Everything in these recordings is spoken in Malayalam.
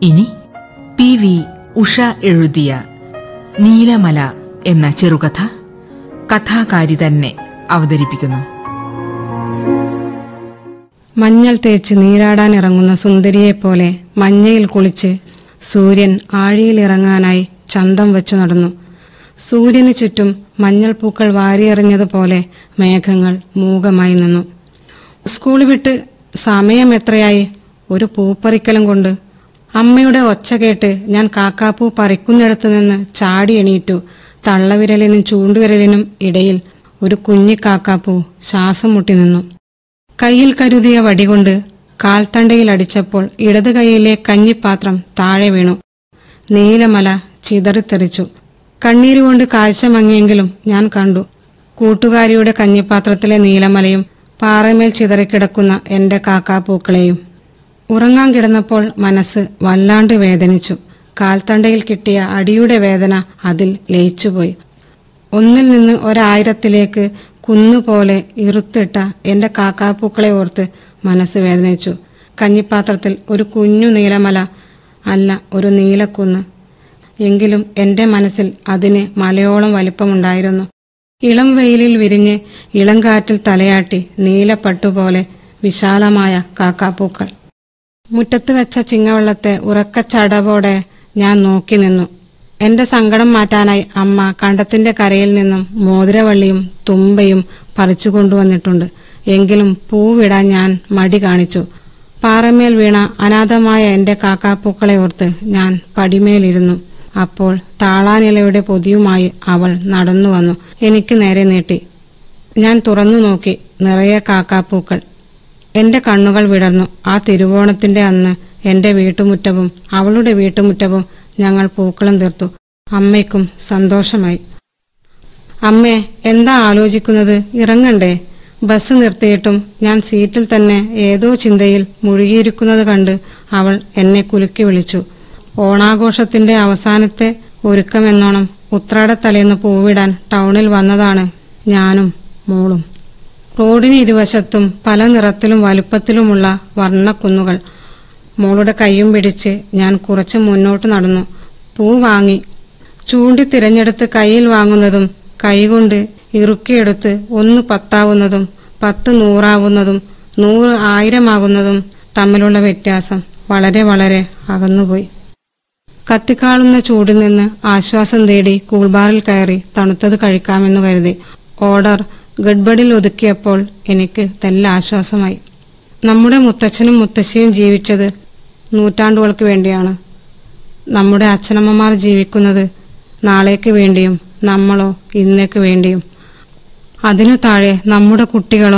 ഇനി പി വി ഉഷ എഴുതിയ നീലമല എന്ന ചെറുകഥ കഥാകാരി തന്നെ അവതരിപ്പിക്കുന്നു മഞ്ഞൾ തേച്ച് നീരാടാനിറങ്ങുന്ന സുന്ദരിയെപ്പോലെ മഞ്ഞയിൽ കുളിച്ച് സൂര്യൻ ആഴിയിലിറങ്ങാനായി ചന്തം വെച്ചു നടന്നു സൂര്യന് ചുറ്റും മഞ്ഞൾ പൂക്കൾ വാരിയെറിഞ്ഞതുപോലെ മേഘങ്ങൾ മൂകമായി നിന്നു സ്കൂൾ വിട്ട് സമയം എത്രയായി ഒരു പൂപ്പറിക്കലും കൊണ്ട് അമ്മയുടെ ഒച്ച കേട്ട് ഞാൻ കാക്കാപ്പൂ പറിക്കുന്നിടത്ത് നിന്ന് ചാടി എണീറ്റു തള്ളവിരലിനും ചൂണ്ടുവിരലിനും ഇടയിൽ ഒരു കുഞ്ഞി കാക്കാപ്പൂ ശ്വാസം മുട്ടി നിന്നു കയ്യിൽ കരുതിയ വടികൊണ്ട് കാൽത്തണ്ടയിൽ അടിച്ചപ്പോൾ ഇടത് കൈയിലെ കഞ്ഞിപ്പാത്രം താഴെ വീണു നീലമല ചിതറിത്തെറിച്ചു കണ്ണീരുകൊണ്ട് കാഴ്ച മങ്ങിയെങ്കിലും ഞാൻ കണ്ടു കൂട്ടുകാരിയുടെ കഞ്ഞിപ്പാത്രത്തിലെ നീലമലയും പാറമേൽ ചിതറിക്കിടക്കുന്ന എന്റെ കാക്കാപ്പൂക്കളെയും ഉറങ്ങാൻ കിടന്നപ്പോൾ മനസ്സ് വല്ലാണ്ട് വേദനിച്ചു കാൽത്തണ്ടയിൽ കിട്ടിയ അടിയുടെ വേദന അതിൽ ലയിച്ചുപോയി ഒന്നിൽ നിന്ന് ഒരായിരത്തിലേക്ക് കുന്നുപോലെ ഇറുത്തിട്ട എന്റെ കാക്കാപ്പൂക്കളെ ഓർത്ത് മനസ്സ് വേദനിച്ചു കഞ്ഞിപ്പാത്രത്തിൽ ഒരു കുഞ്ഞു നീലമല അല്ല ഒരു നീലക്കുന്ന് എങ്കിലും എന്റെ മനസ്സിൽ അതിന് മലയോളം വലിപ്പമുണ്ടായിരുന്നു ഇളം വെയിലിൽ വിരിഞ്ഞ് ഇളം കാറ്റിൽ തലയാട്ടി നീലപ്പട്ടുപോലെ വിശാലമായ കാക്കാപ്പൂക്കൾ മുറ്റത്ത് വെച്ച ചിങ്ങവെള്ളത്തെ ഉറക്കച്ചടവോടെ ഞാൻ നോക്കി നിന്നു എന്റെ സങ്കടം മാറ്റാനായി അമ്മ കണ്ടത്തിന്റെ കരയിൽ നിന്നും മോതിരവള്ളിയും തുമ്പയും പറിച്ചു കൊണ്ടുവന്നിട്ടുണ്ട് എങ്കിലും പൂവിടാൻ ഞാൻ മടി കാണിച്ചു പാറമേൽ വീണ അനാഥമായ എന്റെ കാക്കാപ്പൂക്കളെ ഓർത്ത് ഞാൻ പടിമേലിരുന്നു അപ്പോൾ താളാനിലയുടെ പൊതിയുമായി അവൾ നടന്നു വന്നു എനിക്ക് നേരെ നീട്ടി ഞാൻ തുറന്നു നോക്കി നിറയെ കാക്കാപ്പൂക്കൾ എന്റെ കണ്ണുകൾ വിടർന്നു ആ തിരുവോണത്തിന്റെ അന്ന് എന്റെ വീട്ടുമുറ്റവും അവളുടെ വീട്ടുമുറ്റവും ഞങ്ങൾ പൂക്കളം തീർത്തു അമ്മയ്ക്കും സന്തോഷമായി അമ്മേ എന്താ ആലോചിക്കുന്നത് ഇറങ്ങണ്ടേ ബസ് നിർത്തിയിട്ടും ഞാൻ സീറ്റിൽ തന്നെ ഏതോ ചിന്തയിൽ മുഴുകിയിരിക്കുന്നത് കണ്ട് അവൾ എന്നെ കുലുക്കി വിളിച്ചു ഓണാഘോഷത്തിന്റെ അവസാനത്തെ ഒരുക്കമെന്നോണം ഉത്രാടത്തലേന്ന് പൂവിടാൻ ടൗണിൽ വന്നതാണ് ഞാനും മോളും റോഡിന് ഇരുവശത്തും പല നിറത്തിലും വലുപ്പത്തിലുമുള്ള വർണ്ണക്കുന്നുകൾ മോളുടെ കൈയും പിടിച്ച് ഞാൻ കുറച്ച് മുന്നോട്ട് നടന്നു പൂ വാങ്ങി ചൂണ്ടി തിരഞ്ഞെടുത്ത് കയ്യിൽ വാങ്ങുന്നതും കൈകൊണ്ട് ഇറുക്കിയെടുത്ത് ഒന്ന് പത്താവുന്നതും പത്ത് നൂറാവുന്നതും നൂറ് ആയിരമാകുന്നതും തമ്മിലുള്ള വ്യത്യാസം വളരെ വളരെ അകന്നുപോയി കത്തിക്കാളുന്ന ചൂടിൽ നിന്ന് ആശ്വാസം തേടി കൂൾബാറിൽ കയറി തണുത്തത് കഴിക്കാമെന്ന് കരുതി ഓർഡർ ഗഡ്ബഡിൽ ഒതുക്കിയപ്പോൾ എനിക്ക് തെല്ല ആശ്വാസമായി നമ്മുടെ മുത്തച്ഛനും മുത്തശ്ശിയും ജീവിച്ചത് നൂറ്റാണ്ടുകൾക്ക് വേണ്ടിയാണ് നമ്മുടെ അച്ഛനമ്മമാർ ജീവിക്കുന്നത് നാളേക്ക് വേണ്ടിയും നമ്മളോ ഇന്നേക്ക് വേണ്ടിയും അതിനു താഴെ നമ്മുടെ കുട്ടികളോ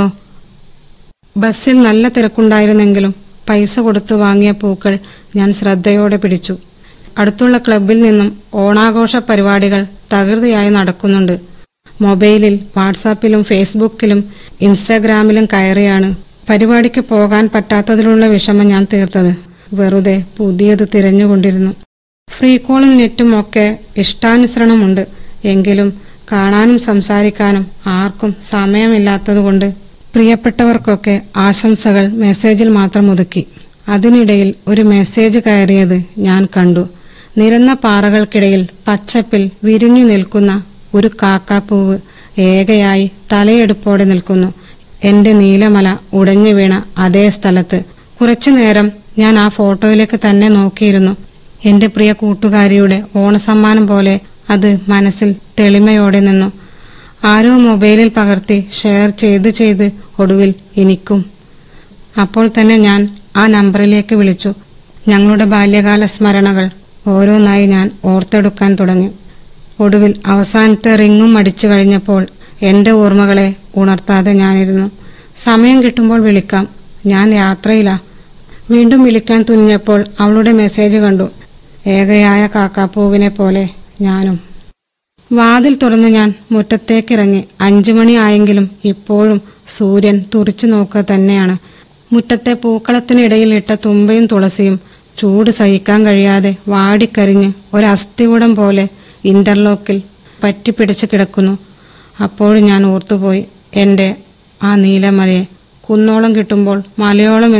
ബസ്സിൽ നല്ല തിരക്കുണ്ടായിരുന്നെങ്കിലും പൈസ കൊടുത്ത് വാങ്ങിയ പൂക്കൾ ഞാൻ ശ്രദ്ധയോടെ പിടിച്ചു അടുത്തുള്ള ക്ലബിൽ നിന്നും ഓണാഘോഷ പരിപാടികൾ തകൃതിയായി നടക്കുന്നുണ്ട് മൊബൈലിൽ വാട്സാപ്പിലും ഫേസ്ബുക്കിലും ഇൻസ്റ്റാഗ്രാമിലും കയറിയാണ് പരിപാടിക്ക് പോകാൻ പറ്റാത്തതിലുള്ള വിഷമം ഞാൻ തീർത്തത് വെറുതെ പുതിയത് തിരഞ്ഞുകൊണ്ടിരുന്നു ഫ്രീ കോളും നെറ്റും ഒക്കെ ഇഷ്ടാനുസരണമുണ്ട് എങ്കിലും കാണാനും സംസാരിക്കാനും ആർക്കും സമയമില്ലാത്തതുകൊണ്ട് പ്രിയപ്പെട്ടവർക്കൊക്കെ ആശംസകൾ മെസ്സേജിൽ മാത്രം ഒതുക്കി അതിനിടയിൽ ഒരു മെസ്സേജ് കയറിയത് ഞാൻ കണ്ടു നിരന്ന പാറകൾക്കിടയിൽ പച്ചപ്പിൽ വിരിഞ്ഞു നിൽക്കുന്ന ഒരു കാക്കാപ്പൂവ് ഏകയായി തലയെടുപ്പോടെ നിൽക്കുന്നു എന്റെ നീലമല ഉടഞ്ഞു വീണ അതേ സ്ഥലത്ത് കുറച്ചുനേരം ഞാൻ ആ ഫോട്ടോയിലേക്ക് തന്നെ നോക്കിയിരുന്നു എന്റെ പ്രിയ കൂട്ടുകാരിയുടെ ഓണസമ്മാനം പോലെ അത് മനസ്സിൽ തെളിമയോടെ നിന്നു ആരോ മൊബൈലിൽ പകർത്തി ഷെയർ ചെയ്ത് ചെയ്ത് ഒടുവിൽ എനിക്കും അപ്പോൾ തന്നെ ഞാൻ ആ നമ്പറിലേക്ക് വിളിച്ചു ഞങ്ങളുടെ ബാല്യകാല സ്മരണകൾ ഓരോന്നായി ഞാൻ ഓർത്തെടുക്കാൻ തുടങ്ങി ഒടുവിൽ അവസാനത്തെ റിങ്ങും അടിച്ചു കഴിഞ്ഞപ്പോൾ എന്റെ ഓർമ്മകളെ ഉണർത്താതെ ഞാനിരുന്നു സമയം കിട്ടുമ്പോൾ വിളിക്കാം ഞാൻ യാത്രയിലാ വീണ്ടും വിളിക്കാൻ തുനിഞ്ഞപ്പോൾ അവളുടെ മെസ്സേജ് കണ്ടു ഏകയായ കാക്കാപ്പൂവിനെ പോലെ ഞാനും വാതിൽ തുറന്ന് ഞാൻ മുറ്റത്തേക്കിറങ്ങി അഞ്ചു മണി ആയെങ്കിലും ഇപ്പോഴും സൂര്യൻ തുറിച്ചു നോക്കുക തന്നെയാണ് മുറ്റത്തെ പൂക്കളത്തിനിടയിൽ ഇട്ട തുമ്പയും തുളസിയും ചൂട് സഹിക്കാൻ കഴിയാതെ വാടിക്കരിഞ്ഞ് ഒരസ്ഥികൂടം പോലെ ഇന്റർലോക്കിൽ പറ്റിപ്പിടിച്ച് കിടക്കുന്നു അപ്പോഴും ഞാൻ ഓർത്തുപോയി എന്റെ ആ നീലമലയെ കുന്നോളം കിട്ടുമ്പോൾ മലയോളം